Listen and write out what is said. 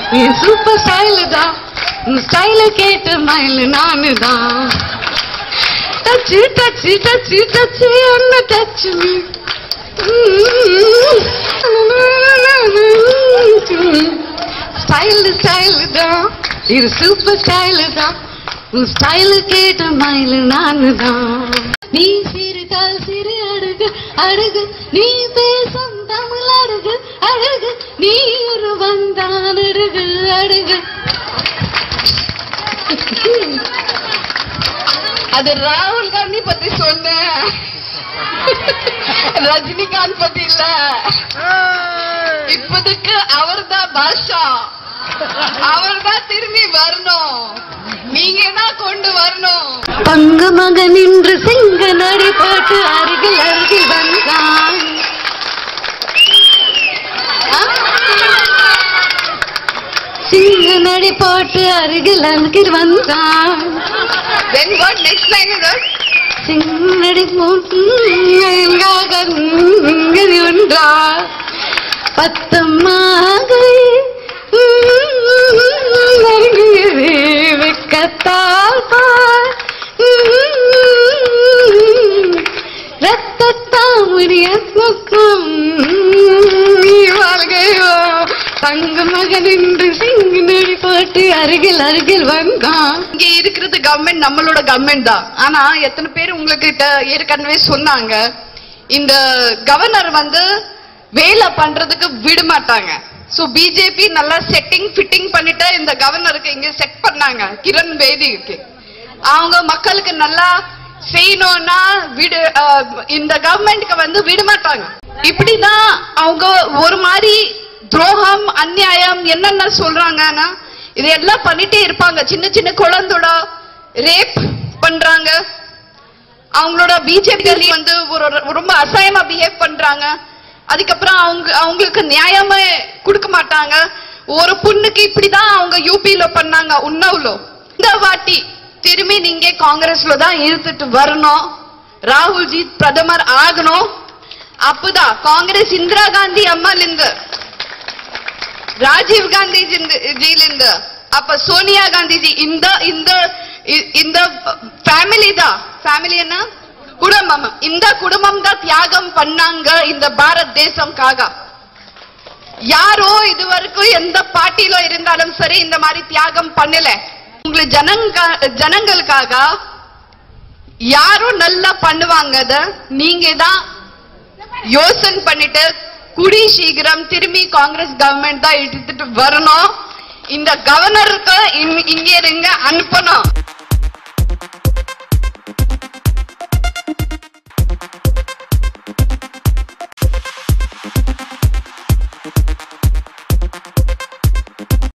என் super style தான் உன் ஸ்டைல கேட்ட மயில் நானு தான் டச்சு டச்சு டச்சு டச்சு என்ன டச்சு ஸ்டைலு ஸ்டைலு தான் இது சூப்பர் ஸ்டைலு தான் உன் ஸ்டைலு கேட்ட மயில் நானு தான் நீ சிறுகால் சிறு அழகு அழகு நீ பேசும் தமிழ் அழகு அழகு நீ ஒரு வந்தான் அழகு அழகு அது ராகுல் காந்தி பத்தி சொன்னேன் ரஜினிகாந்த் பத்தி இல்ல இப்போதைக்கு அவர்தான் பாஷா அவர்தான் திரும்பி வரணும் நீங்க தான் கொண்டு வரணும் பங்கு மகன் நின்று சிங்க நடி போட்டு அருகில் அருகில் வந்தான் ஆ? சிங்க நடி போட்டு அருகில் அருகில் வந்தான் Then what next line is that? சிங்கடி போட்டு எங்காக நின்றது ஒன்றா பத்தமாக வெக்கத்தால் பார் ரத்தத்தாமுடைய முக்கம் வாழ்கையோ தங்க மகன் என்று சிங்கு நடி போட்டு அருகில் அருகில் வந்தான் இங்க இருக்கிறது கவர்மெண்ட் நம்மளோட கவர்மெண்ட் தான் ஆனா எத்தனை பேர் உங்ககிட்ட ஏற்கனவே சொன்னாங்க இந்த கவர்னர் வந்து வேலை பண்றதுக்கு விட மாட்டாங்க சோ பிஜேபி நல்லா செட்டிங் ஃபிட்டிங் பண்ணிட்டு இந்த கவர்னருக்கு இங்க செட் பண்ணாங்க கிரண் பேதிக்கு அவங்க மக்களுக்கு நல்லா செய்யணும்னா விடு அஹ், இந்த கவர்மெண்ட்க்கு வந்து விட மாட்டாங்க இப்படிதான் அவங்க ஒரு மாதிரி துரோகம் அநியாயம் என்னென்ன சொல்றாங்கன்னா இதெல்லாம் பண்ணிட்டே இருப்பாங்க சின்ன சின்ன குழந்தோட ரேப் பண்றாங்க அவங்களோட பிஜேபி வந்து ஒரு ஒரு ரொம்ப அசாயமா பிஹேவ் பண்றாங்க அதுக்கப்புறம் அவங்க அவங்களுக்கு நியாயமே கொடுக்க மாட்டாங்க ஒரு பொண்ணுக்கு இப்படிதான் அவங்க யூபில பண்ணாங்க உன்னவ்ல இந்த வாட்டி திரும்பி நீங்க காங்கிரஸ்ல தான் இழுத்துட்டு வரணும் ராகுல்ஜி பிரதமர் ஆகணும் அப்பதான் காங்கிரஸ் இந்திரா காந்தி அம்மாலிருந்து ராஜீவ் காந்தி ஜிலிருந்து அப்ப சோனியா காந்திஜி இந்த இந்த இ- இந்த ஃபேமிலி தான் ஃபேமிலி என்ன குடும்பம் இந்த குடும்பம் தான் தியாகம் பண்ணாங்க இந்த பாரத் தேசம்காக யாரோ இது வரைக்கும் எந்த பார்ட்டியில இருந்தாலும் சரி இந்த மாதிரி தியாகம் பண்ணல உங்களுக்கு ஜனங்க ஜனங்களுக்காக யாரும் நல்லா பண்ணுவாங்க அத நீங்க தான் யோசனை பண்ணிட்டு குடி சீக்கிரம் திரும்பி காங்கிரஸ் கவர்மெண்ட் தான் எடுத்துட்டு வரணும் இந்த கவர்னருக்கு இங்க இங்க அனுப்பணும்